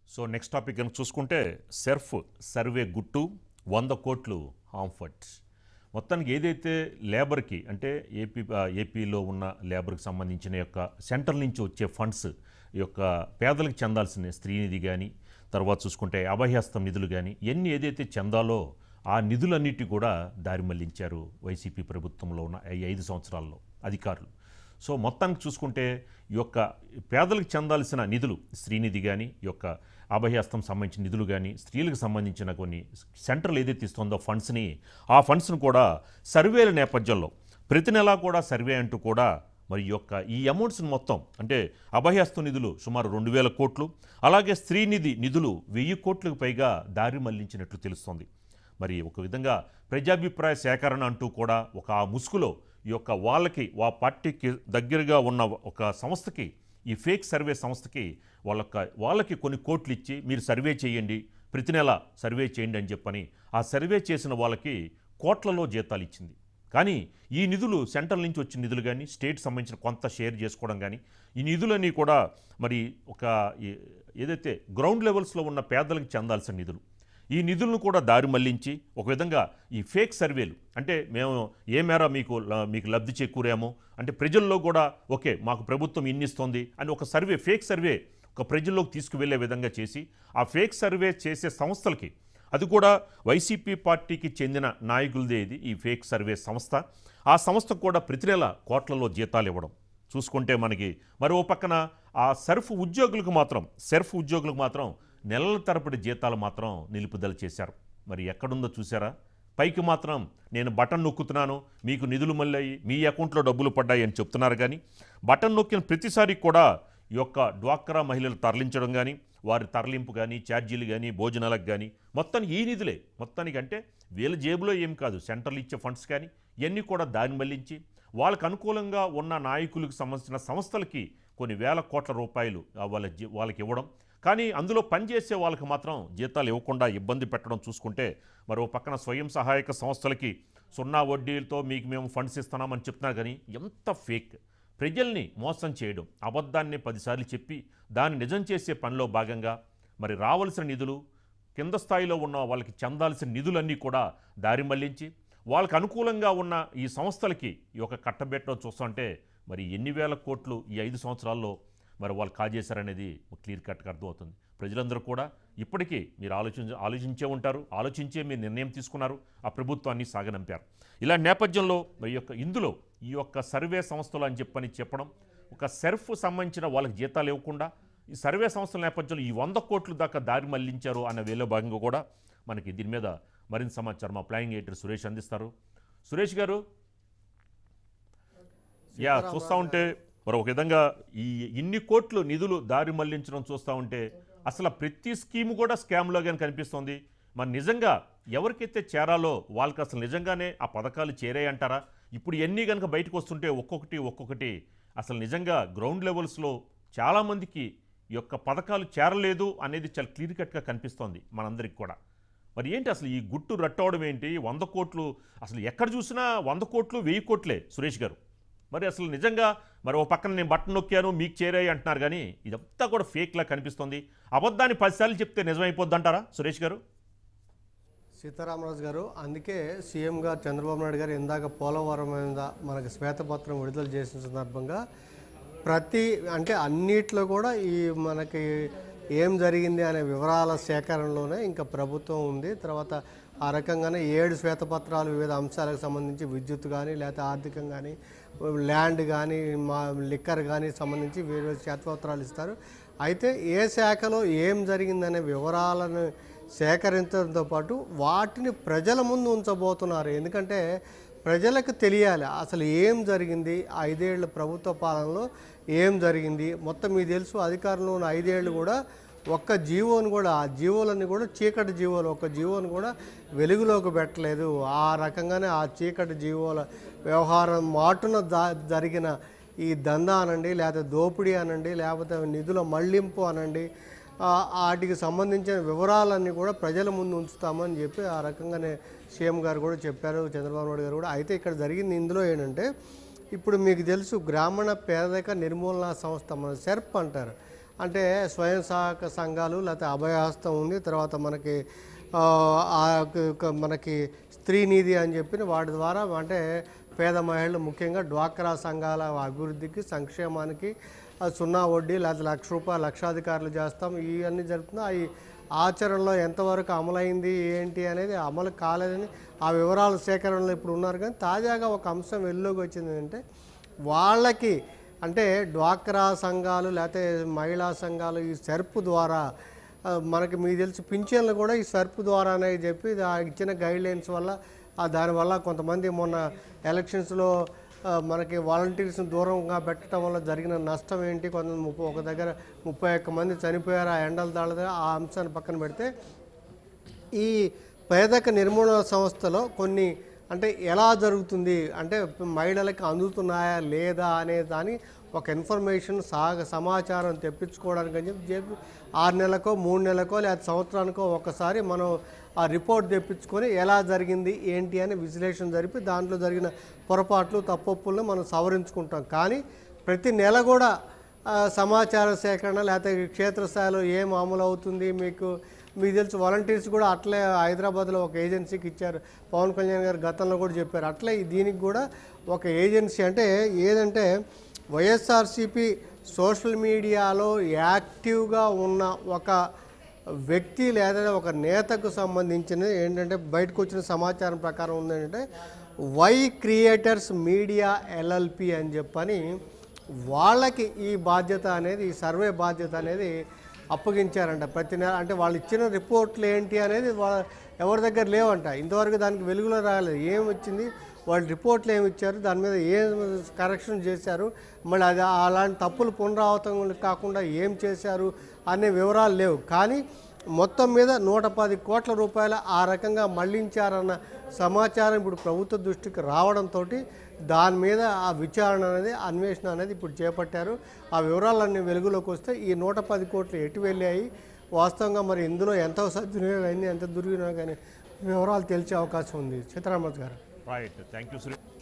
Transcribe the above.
so next topic కనుక చూసుకుంటే SERP survey గుట్టు వంద కోట్లు హాంఫర్ట్ మొత్తానికి ఏదైతే లేబర్కి అంటే ఏపీ ఆ, ఏపీలో ఉన్న లేబర్కి సంబంధించిన యొక్క సెంట్రల్ నుంచి వచ్చే ఫండ్స్ ఈ యొక్క పేదలకు చెందాల్సిన స్త్రీనిధి కానీ తర్వాత చూసుకుంటే అభయహస్తం నిధులు కానీ ఎన్ని ఏదైతే చెందాలో ఆ నిధులన్నిటి కూడా దారి మళ్లించారు వైసీపీ ప్రభుత్వంలో ఉన్న ఈ ఐదు సంవత్సరాల్లో అధికారులు సో మొత్తానికి చూసుకుంటే ఈ యొక్క పేదలకు చెందాల్సిన నిధులు శ్రీనిధి కానీ ఈ యొక్క అభయహస్తం సంబంధించిన నిధులు కానీ స్త్రీలకు సంబంధించిన కొన్ని సెంట్రల్ ఏదైతే ఇస్తుందో ఫండ్స్ని ఆ ఫండ్స్ను కూడా సర్వేల నేపథ్యంలో ప్రతి నెలా కూడా సర్వే అంటూ కూడా మరి ఈ యొక్క ఈ అమౌంట్స్ని మొత్తం అంటే అభయహస్త నిధులు సుమారు రెండు వేల కోట్లు అలాగే స్త్రీనిధి నిధులు వెయ్యి కోట్లకు పైగా దారి మళ్లించినట్లు తెలుస్తోంది మరి ఒక విధంగా ప్రజాభిప్రాయ సేకరణ అంటూ కూడా ఒక ఆ ముసుగులో ఈ యొక్క వాళ్ళకి వా పార్టీకి దగ్గరగా ఉన్న ఒక సంస్థకి ఈ ఫేక్ సర్వే సంస్థకి వాళ్ళక వాళ్ళకి కొన్ని కోట్లు ఇచ్చి మీరు సర్వే చేయండి ప్రతి నెల సర్వే చేయండి అని చెప్పని ఆ సర్వే చేసిన వాళ్ళకి కోట్లలో జీతాలు ఇచ్చింది కానీ ఈ నిధులు సెంట్రల్ నుంచి వచ్చిన నిధులు కానీ స్టేట్ సంబంధించిన కొంత షేర్ చేసుకోవడం కానీ ఈ నిధులన్నీ కూడా మరి ఒక ఈ- ఏదైతే గ్రౌండ్ లెవెల్స్లో ఉన్న పేదలకు చెందాల్సిన నిధులు ఈ నిధులను కూడా దారి మళ్లించి ఒక విధంగా ఈ ఫేక్ సర్వేలు అంటే మేము ఏ మేర మీకు ల- మీకు లబ్ధి చేకూరాము అంటే ప్రజల్లో కూడా ఓకే మాకు ప్రభుత్వం ఇన్నిస్తోంది అని ఒక సర్వే ఫేక్ సర్వే ఒక ప్రజల్లోకి తీసుకువెళ్ళే విధంగా చేసి ఆ ఫేక్ సర్వే చేసే సంస్థలకి అది కూడా వైసీపీ పార్టీకి చెందిన నాయకులదే ఇది ఈ ఫేక్ సర్వే సంస్థ ఆ సంస్థకు కూడా ప్రతి నెల కోట్లలో జీతాలు ఇవ్వడం చూసుకుంటే మనకి మరో పక్కన ఆ సర్ఫ్ ఉద్యోగులకు మాత్రం సెర్ఫ్ ఉద్యోగులకు మాత్రం నెలల తరబడి జీతాలు మాత్రం నిలుపుదల చేశారు మరి ఎక్కడుందో చూసారా పైకి మాత్రం నేను బటన్ నొక్కుతున్నాను మీకు నిధులు మళ్ళీ మీ అకౌంట్లో డబ్బులు పడ్డాయి అని చెప్తున్నారు కానీ బటన్ నొక్కిన ప్రతిసారి కూడా ఈ యొక్క డ్వాక్రా మహిళలు తరలించడం కానీ వారి తరలింపు కానీ ఛార్జీలు కానీ భోజనాలకు కానీ మొత్తానికి ఈ నిధులే మొత్తానికి అంటే వీళ్ళ జేబులో ఏం కాదు సెంట్రల్ ఇచ్చే ఫండ్స్ కానీ ఇవన్నీ కూడా దారి మళ్లించి వాళ్ళకు అనుకూలంగా ఉన్న నాయకులకు సంబంధించిన సంస్థలకి కొన్ని వేల కోట్ల రూపాయలు ఆ వాళ్ళ జీ- వాళ్ళకి ఇవ్వడం కానీ అందులో పనిచేసే వాళ్ళకి మాత్రం జీతాలు ఇవ్వకుండా ఇబ్బంది పెట్టడం చూసుకుంటే మరో పక్కన స్వయం సహాయక సంస్థలకి సున్నా వడ్డీలతో మీకు మేము ఫండ్స్ ఇస్తున్నామని చెప్తున్నారు కానీ ఎంత ఫేక్ ప్రజల్ని మోసం చేయడం అబద్ధాన్ని పదిసార్లు చెప్పి దాన్ని నిజం చేసే పనిలో భాగంగా మరి రావాల్సిన నిధులు కింద స్థాయిలో ఉన్న వాళ్ళకి చెందాల్సిన నిధులన్నీ కూడా దారి మళ్లించి వాళ్ళకి అనుకూలంగా ఉన్న ఈ సంస్థలకి ఈ యొక్క కట్టబెట్టడం చూస్తుంటే మరి ఎన్ని వేల కోట్లు ఈ ఐదు సంవత్సరాల్లో మరి వాళ్ళు కాజేశారనేది క్లియర్ కట్గా అర్థమవుతుంది ప్రజలందరూ కూడా ఇప్పటికీ మీరు ఆలోచించ ఆలోచించే ఉంటారు ఆలోచించే మీరు నిర్ణయం తీసుకున్నారు ఆ ప్రభుత్వాన్ని సాగనంపారు ఇలా నేపథ్యంలో మరి యొక్క ఇందులో ఈ యొక్క సర్వే సంస్థలు అని చెప్పని చెప్పడం ఒక సెర్ఫ్ సంబంధించిన వాళ్ళకి జీతాలు ఇవ్వకుండా ఈ సర్వే సంస్థల నేపథ్యంలో ఈ వంద కోట్లు దాకా దారి మళ్లించారు అన్న వేలో భాగంగా కూడా మనకి దీని మీద మరింత సమాచారం మా ప్లానింగ్ ఎడిటర్ సురేష్ అందిస్తారు సురేష్ గారు యా చూస్తూ ఉంటే మరి ఒక విధంగా ఈ ఇన్ని కోట్లు నిధులు దారి మళ్లించడం చూస్తూ ఉంటే అసలు ప్రతి స్కీమ్ కూడా స్కామ్లోగానే కనిపిస్తోంది మరి నిజంగా ఎవరికైతే చేరాలో వాళ్ళకి అసలు నిజంగానే ఆ పథకాలు చేరాయి అంటారా ఇప్పుడు ఎన్ని కనుక బయటకు వస్తుంటే ఒక్కొక్కటి ఒక్కొక్కటి అసలు నిజంగా గ్రౌండ్ లెవెల్స్లో చాలామందికి ఈ యొక్క పథకాలు చేరలేదు అనేది చాలా క్లియర్ కట్గా కనిపిస్తోంది మనందరికి కూడా మరి ఏంటి అసలు ఈ గుట్టు రట్టవడం ఏంటి వంద కోట్లు అసలు ఎక్కడ చూసినా వంద కోట్లు వెయ్యి కోట్లే సురేష్ గారు మరి అసలు నిజంగా మరి ఓ పక్కన నేను బట్టన్ నొక్కాను మీకు చేరాయి అంటున్నారు కానీ ఇదంతా కూడా ఫేక్లా కనిపిస్తుంది అబద్ధాన్ని పదిసార్లు చెప్తే నిజమైపోద్ది అంటారా సురేష్ గారు సీతారామరాజు గారు అందుకే సీఎం గారు చంద్రబాబు నాయుడు గారు ఇందాక పోలవరం మీద మనకి శ్వేతపత్రం విడుదల చేసిన సందర్భంగా ప్రతి అంటే అన్నిట్లో కూడా ఈ మనకి ఏం జరిగింది అనే వివరాల సేకరణలోనే ఇంకా ప్రభుత్వం ఉంది తర్వాత ఆ రకంగానే ఏడు శ్వేతపత్రాలు వివిధ అంశాలకు సంబంధించి విద్యుత్ కానీ లేకపోతే ఆర్థికం కానీ ల్యాండ్ కానీ మా లిక్కర్ కానీ సంబంధించి వేరే శ్వేతపత్రాలు ఇస్తారు అయితే ఏ శాఖలో ఏం జరిగిందనే వివరాలను సేకరించడంతో పాటు వాటిని ప్రజల ముందు ఉంచబోతున్నారు ఎందుకంటే ప్రజలకు తెలియాలి అసలు ఏం జరిగింది ఐదేళ్ల ప్రభుత్వ పాలనలో ఏం జరిగింది మొత్తం మీకు తెలుసు అధికారంలో ఉన్న ఐదేళ్ళు కూడా ఒక్క జీవోని కూడా ఆ జీవోలన్నీ కూడా చీకటి జీవోలు ఒక్క జీవోని కూడా వెలుగులోకి పెట్టలేదు ఆ రకంగానే ఆ చీకటి జీవోల వ్యవహారం మాటున జా- జరిగిన ఈ దందా అనండి లేకపోతే దోపిడీ అనండి లేకపోతే నిధుల మళ్లింపు అనండి ఆ, వాటికి సంబంధించిన వివరాలన్నీ కూడా ప్రజల ముందు ఉంచుతామని చెప్పి ఆ రకంగానే సీఎం గారు కూడా చెప్పారు చంద్రబాబు నాయుడు గారు కూడా అయితే ఇక్కడ జరిగింది ఇందులో ఏంటంటే ఇప్పుడు మీకు తెలుసు గ్రామీణ పేదరిక నిర్మూలన సంస్థ మన సెర్ప్ అంటారు అంటే స్వయం సహాయక సంఘాలు లేకపోతే అభయహస్తం ఉంది తర్వాత మనకి ఆ, ఆ యొక్క మనకి స్త్రీ నిధి అని చెప్పి వాటి ద్వారా అంటే పేద మహిళలు ముఖ్యంగా డ్వాక్రా సంఘాల అభివృద్ధికి సంక్షేమానికి ఆ, సున్నా వడ్డీ లేకపోతే లక్ష రూపాయలు లక్షాధికారులు చేస్తాం ఇవన్నీ జరుగుతుంది అవి ఆచరణలో ఎంతవరకు అమలైంది ఏంటి అనేది అమలు కాలేదని ఆ వివరాల సేకరణలో ఇప్పుడు ఉన్నారు కానీ తాజాగా ఒక అంశం వెలుగులోకి వచ్చింది అంటే వాళ్ళకి అంటే డ్వాక్రా సంఘాలు లేకపోతే మహిళా సంఘాలు ఈ సెర్ప్ ద్వారా ఆ, మనకి మీకు తెలిసి పింఛన్లు కూడా ఈ సర్ప్ ద్వారానే చెప్పి ఆ ఇచ్చిన గైడ్ లైన్స్ వల్ల ఆ దానివల్ల కొంతమంది మొన్న ఎలక్షన్స్లో ఆ, మనకి వాలంటీర్స్ని దూరంగా పెట్టడం వల్ల జరిగిన నష్టం ఏంటి కొంత ముప్పై ఒక దగ్గర ముప్పై ఒక్క మంది చనిపోయారు ఆ ఎండల దాళ్ళ దగ్గర ఆ అంశాన్ని పక్కన పెడితే ఈ పేదక నిర్మూలన సంస్థలో కొన్ని అంటే ఎలా జరుగుతుంది అంటే మహిళలకు అందుతున్నాయా లేదా అనే దాని ఒక ఇన్ఫర్మేషన్ సాగ సమాచారం తెప్పించుకోవడానికి అని చెప్పి చెప్పి ఆరు నెలలకో మూడు నెలలకో లేదా సంవత్సరానికో ఒకసారి మనం ఆ రిపోర్ట్ తెప్పించుకొని ఎలా జరిగింది ఏంటి అని విశ్లేషణ జరిపి దాంట్లో జరిగిన పొరపాట్లు తప్పొప్పులను మనం సవరించుకుంటాం కానీ ప్రతి నెల కూడా ఆ, సమాచార సేకరణ లేకపోతే క్షేత్రస్థాయిలో ఏం అమలు అవుతుంది మీకు మీకు తెలుసు వాలంటీర్స్ కూడా అట్లే హైదరాబాద్లో ఒక ఏజెన్సీకి ఇచ్చారు పవన్ కళ్యాణ్ గారు గతంలో కూడా చెప్పారు అట్లే ఈ దీనికి కూడా ఒక ఏజెన్సీ అంటే ఏదంటే వైఎస్ఆర్సిపి సోషల్ మీడియాలో యాక్టివ్గా ఉన్న ఒక వ్యక్తి లేదా ఒక నేతకు సంబంధించిన ఏంటంటే బయటకు వచ్చిన సమాచారం ప్రకారం ఉందంటే వై క్రియేటర్స్ మీడియా ఎల్ఎల్పి అని చెప్పని వాళ్ళకి ఈ బాధ్యత అనేది ఈ సర్వే బాధ్యత అనేది అప్పగించారంట ప్రతి నెల అంటే వాళ్ళు ఇచ్చిన రిపోర్ట్లు ఏంటి అనేది వాళ్ళ ఎవరి దగ్గర లేవంట ఇంతవరకు దానికి వెలుగులో రాలేదు ఏం వచ్చింది వాళ్ళు రిపోర్ట్లు ఏమి ఇచ్చారు దాని మీద ఏం కరెక్షన్ చేశారు మళ్ళీ అది అలాంటి తప్పులు పునరావృతం కాకుండా ఏం చేశారు అనే వివరాలు లేవు కానీ మొత్తం మీద నూట పది కోట్ల రూపాయల ఆ రకంగా మళ్లించారన్న సమాచారం ఇప్పుడు ప్రభుత్వ దృష్టికి రావడంతో దాని మీద ఆ విచారణ అనేది అన్వేషణ అనేది ఇప్పుడు చేపట్టారు ఆ వివరాలన్నీ వెలుగులోకి వస్తే ఈ నూట పది కోట్లు ఎటు వెళ్ళాయి వాస్తవంగా మరి ఇందులో ఎంత సద్వినియోగం అయింది ఎంత దుర్వినియోగం అనే వివరాలు తెలిసే అవకాశం ఉంది సీతారామరాజు గారు రైట్ థ్యాంక్ యూ శ్రీ